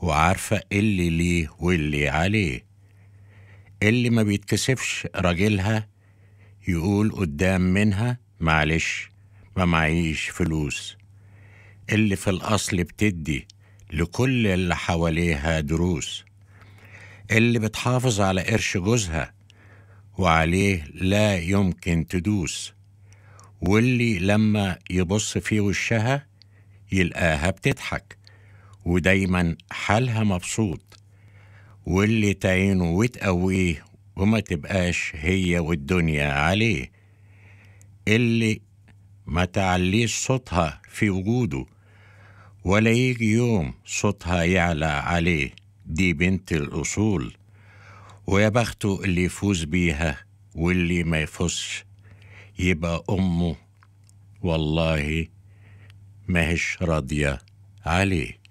وعارفة اللي ليه واللي عليه اللي ما بيتكسفش راجلها يقول قدام منها معلش ما معيش فلوس اللي في الأصل بتدي لكل اللي حواليها دروس اللي بتحافظ على قرش جوزها وعليه لا يمكن تدوس واللي لما يبص في وشها يلقاها بتضحك ودايما حالها مبسوط واللي تعينه وتقويه وما تبقاش هي والدنيا عليه اللي ما تعليش صوتها في وجوده ولا يجي يوم صوتها يعلى عليه دي بنت الأصول ويا بخته اللي يفوز بيها واللي ما يفوزش يبقى أمه والله ماهش راضية عليه